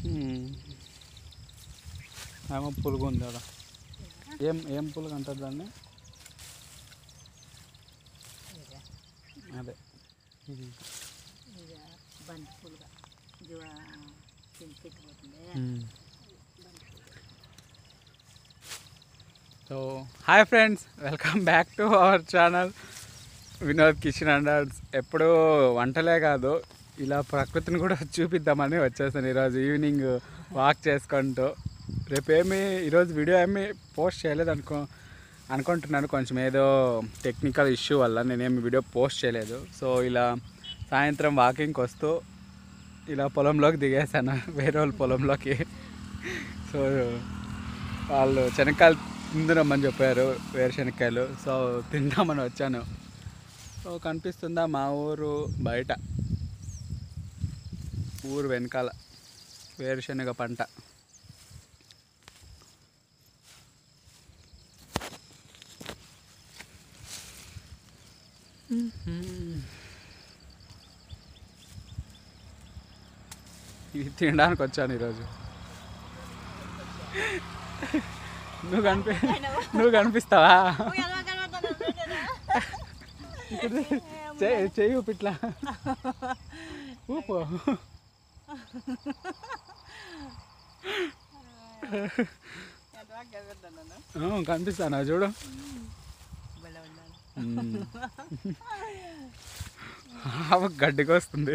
ఉమ్. ఏమో పులుగు ఉంది అక్కడ ఏం ఏం పులుగు అంటారు దాన్ని అదే ఉమ్. ఇక బంతి పూలుగా జీవ పెట్టుకుంటుంది um. So hi friends welcome back to our channel Vinod kitchen అండర్స్ ఎప్పుడూ వంటలే కాదు ఇలా ప్రకృతిని కూడా చూపిద్దామని వచ్చేసాను ఈరోజు ఈవినింగ్ వాక్ చేసుకుంటూ రేపేమి ఈరోజు వీడియో ఏమి పోస్ట్ చేయలేదు అనుకో అనుకుంటున్నాను కొంచెం ఏదో టెక్నికల్ ఇష్యూ వల్ల నేనేమి వీడియో పోస్ట్ చేయలేదు సో ఇలా సాయంత్రం వాకింగ్కి వస్తూ ఇలా పొలంలోకి దిగేసాను వేరే వాళ్ళ పొలంలోకి సో వాళ్ళు శనక్కాయలు తిందురమ్మని చెప్పారు వేరుశనక్కాయలు సో తిందామని వచ్చాను సో కనిపిస్తుందా మా ఊరు బయట ఊరు వెనకాల వేరుశనగ పంట ఇది తినడానికి వచ్చాను ఈరోజు నువ్వు కనిపి నువ్వు కనిపిస్తావా చెయ్యి చెయ్యి ఊపు ఇట్లా ఊపు ఆ, కనిపిస్తానా చూడు మ్మ్. ఆవ గడ్డికి వస్తుంది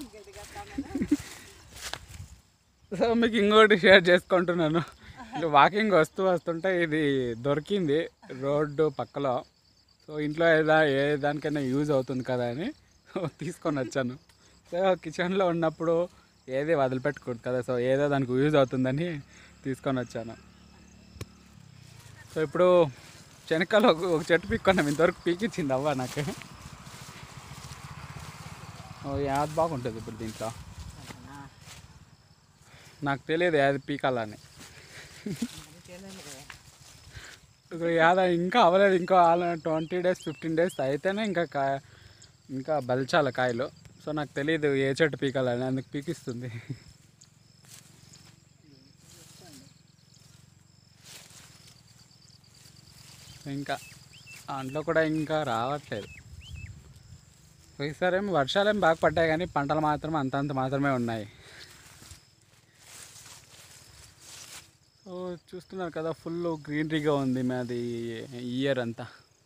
సో మీకు ఇంకోటి షేర్ చేసుకుంటున్నాను ఇట్లా వాకింగ్ వస్తూ వస్తుంటే ఇది దొరికింది రోడ్డు పక్కలో సో ఇంట్లో ఏదా ఏ దానికైనా యూజ్ అవుతుంది కదా అని తీసుకొని వచ్చాను సో కిచెన్లో ఉన్నప్పుడు ఏది వదిలిపెట్టకూడదు కదా సో ఏదో దానికి యూజ్ అవుతుందని తీసుకొని వచ్చాను సో ఇప్పుడు శనక్కలు ఒక ఒక చెట్టు పీక్కున్నాం ఇంతవరకు పీకిచ్చింది అవ్వ నాకు ఓ యాద్ బాగుంటుంది ఇప్పుడు దీంట్లో నాకు తెలియదు యాది పీకాలని ఇప్పుడు యాద ఇంకా అవ్వలేదు ఇంకా ట్వంటీ డేస్ ఫిఫ్టీన్ డేస్ అయితేనే ఇంకా కాయ ఇంకా బలిచాలి కాయలు సో నాకు తెలియదు ఏ చెట్టు పీకాలని అందుకు పీకిస్తుంది ఇంకా దాంట్లో కూడా ఇంకా రావట్లేదు ఈసారేమో వర్షాలేం బాగా పడ్డాయి కానీ పంటలు మాత్రం అంతంత మాత్రమే ఉన్నాయి సో చూస్తున్నారు కదా ఫుల్ గ్రీనరీగా ఉంది మాది ఇయర్ అంతా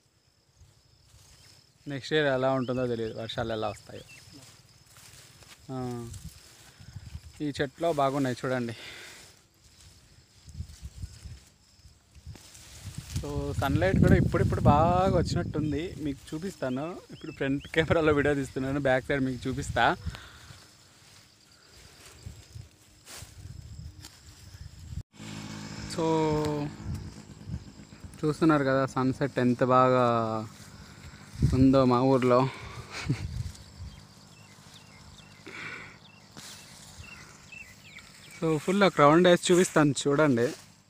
నెక్స్ట్ ఇయర్ ఎలా ఉంటుందో తెలియదు వర్షాలు ఎలా వస్తాయో ఆ, ఈ చెట్లో బాగున్నాయి చూడండి సో సన్లైట్ కూడా ఇప్పుడిప్పుడు బాగా వచ్చినట్టుంది మీకు చూపిస్తాను ఇప్పుడు ఫ్రంట్ కెమెరాలో వీడియో తీస్తున్నాను బ్యాక్ సైడ్ మీకు చూపిస్తా సో చూస్తున్నారు కదా సన్సెట్ ఎంత బాగా ఉందో మా ఊర్లో సో ఫుల్ క్రౌండ్ వేసి చూపిస్తాను చూడండి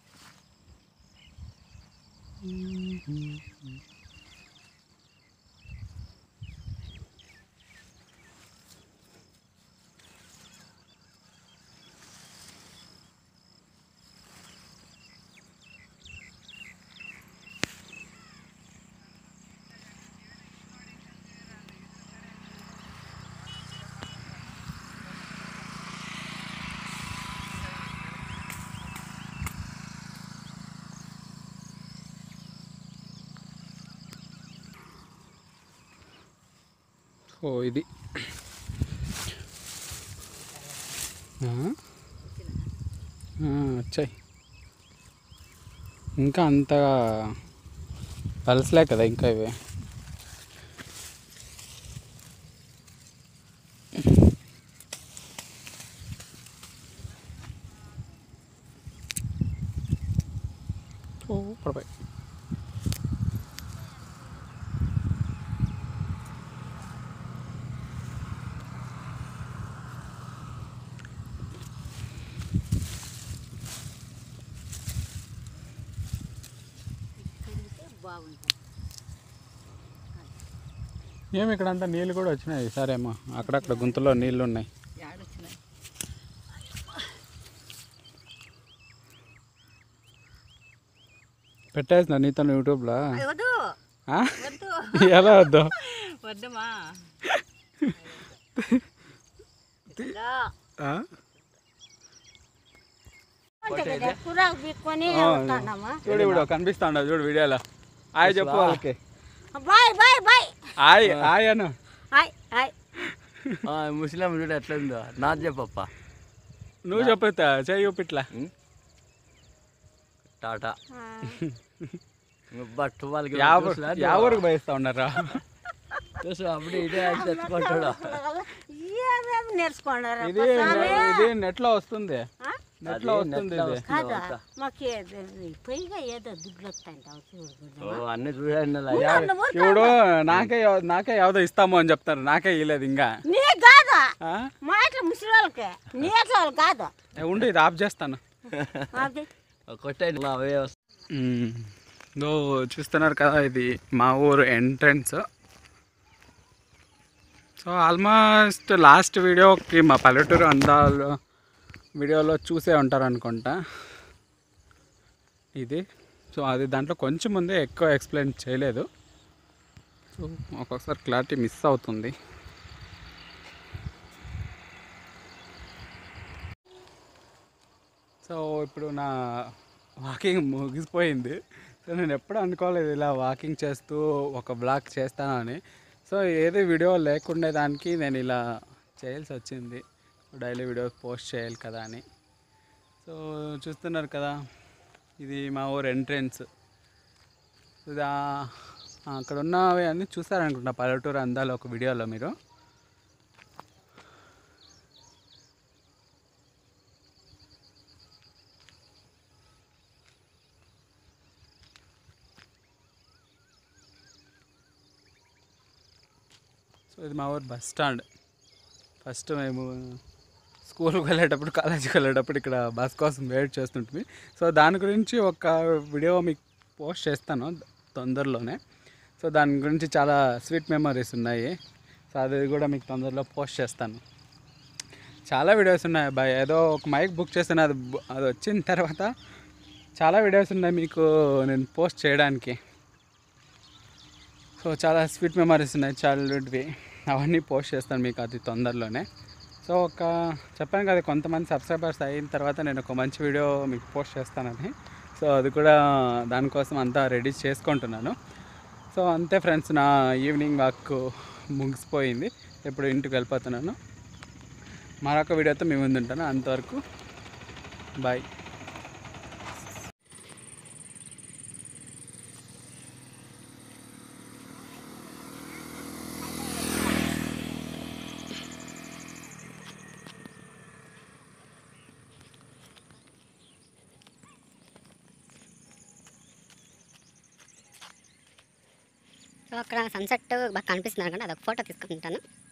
సో ఇది ఆ? ఆ, వచ్చాయి ఇంకా అంతగా పలసలే కదా ఇంకా ఇవి ఓ పడిపోయి బాగుంటుంది ఏమి ఇక్కడ అంతా నీళ్ళు కూడా వచ్చినాయి సరేమో అక్కడక్కడ గుంతలో నీళ్ళు ఉన్నాయి ఏడొచ్చినాయి పెట్టేసిన నీతో యూట్యూబ్లో వద్దు ఆ? వద్దు ఎలా వద్దు వద్దమ్మా ఆ? కురాకు పీక్కొని ఆ, వెళ్తానమ్మా చూడు ఇప్పుడు కనిపిస్తా ఉండదు చూడు వీడియోలో ఆయ్ చెప్పు వాళ్ళకి బాయ్ బాయ్ బాయ్ ఆయ్ ఆయ్ అను హాయ్ హాయ్ ముస్లిం చూడు ఎట్లా ఉందో నాది చెప్పప్ప నువ్వు చెప్పేస్తా చెయ్యి చూపిట్లా టాటా బట్ వాళ్ళకి యా ఊరికి పోయిస్తా ఉన్నారా చూసు అప్పుడు ఇదే తెచ్చుకుంటాడు ఏమేమి నేర్చుకున్నారు ఇది ఇది నెట్లో వస్తుంది నెట్లో వస్తుంది ఇది కాదా మాకు ఏదో పొయ్యిగా ఏదో దుడ్లు వస్తాయంట చూడు అన్ని చూడండి ఇప్పుడు నాకే ఎవ- నాకే ఎవదో ఇస్తాము అని చెప్తారు నాకే ఇవ్వలేదు ఇంకా నీ కాదా ఆ? మా ఇట్లా ముసలి వాళ్ళకి నీ ఎట్లా వాళ్ళు కాదు ఏ, ఉండు ఇది ఆఫ్ చేస్తాను అది కొట్టండి అవే వస్తాయి. దో చూస్తున్నారు కదా ఇది మా ఊరు ఎంట్రన్స్ సో ఆల్మోస్ట్ లాస్ట్ వీడియోకి మా పల్లెటూరు అందాలు వీడియోలో చూసే ఉంటారు అనుకుంటా ఇది సో అది దాంట్లో కొంచెం ముందే ఎక్కువ ఎక్స్ప్లెయిన్ చేయలేదు సో ఒక్కొక్కసారి క్లారిటీ మిస్ అవుతుంది సో ఇప్పుడు నా వాకింగ్ ముగిసిపోయింది సో నేను ఎప్పుడు అనుకోలేదు ఇలా వాకింగ్ చేస్తూ ఒక బ్లాగ్ చేస్తానని సో ఏది వీడియో లేకుండే దానికి నేను ఇలా చేయాల్సి వచ్చింది డైలీ వీడియో పోస్ట్ చేయాలి కదా అని సో చూస్తున్నారు కదా ఇది మా ఊరు ఎంట్రెన్స్ ఇది ఆ- అక్కడ ఉన్నవి అన్నీ చూస్తారనుకుంటా పల్లెటూరు అందాలు ఒక వీడియోలో మీరు సో ఇది మా ఊరు బస్ స్టాండ్ ఫస్ట్ మేము స్కూల్కి వెళ్ళేటప్పుడు కాలేజీకి వెళ్ళేటప్పుడు ఇక్కడ బస్ కోసం వెయిట్ చేస్తుంటుంది సో దాని గురించి ఒక వీడియో మీకు పోస్ట్ చేస్తాను తొందరలోనే సో దాని గురించి చాలా స్వీట్ మెమరీస్ ఉన్నాయి సో అది కూడా మీకు తొందరలో పోస్ట్ చేస్తాను చాలా వీడియోస్ ఉన్నాయి బాయ్ ఏదో ఒక మైక్ బుక్ చేస్తాను అది బు- అది వచ్చిన తర్వాత చాలా వీడియోస్ ఉన్నాయి మీకు నేను పోస్ట్ చేయడానికి సో చాలా స్వీట్ మెమరీస్ ఉన్నాయి చైల్డ్హుడ్వి అవన్నీ పోస్ట్ చేస్తాను మీకు అది తొందరలోనే సో ఒక చెప్పాను కదా కొంతమంది సబ్స్క్రైబర్స్ అయిన తర్వాత నేను ఒక మంచి వీడియో మీకు పోస్ట్ చేస్తానని సో అది కూడా దానికోసం అంతా రెడీ చేసుకుంటున్నాను సో అంతే ఫ్రెండ్స్ నా ఈవినింగ్ వాక్ ముగిసిపోయింది ఇప్పుడు ఇంటికి వెళ్ళిపోతున్నాను మరొక వీడియోతో మీ ముందు ఉంటాను అంతవరకు బాయ్ సో అక్కడ సన్సెట్ బాగా కనిపిస్తున్నారు కదా అదొక ఫోటో తీసుకుంటాను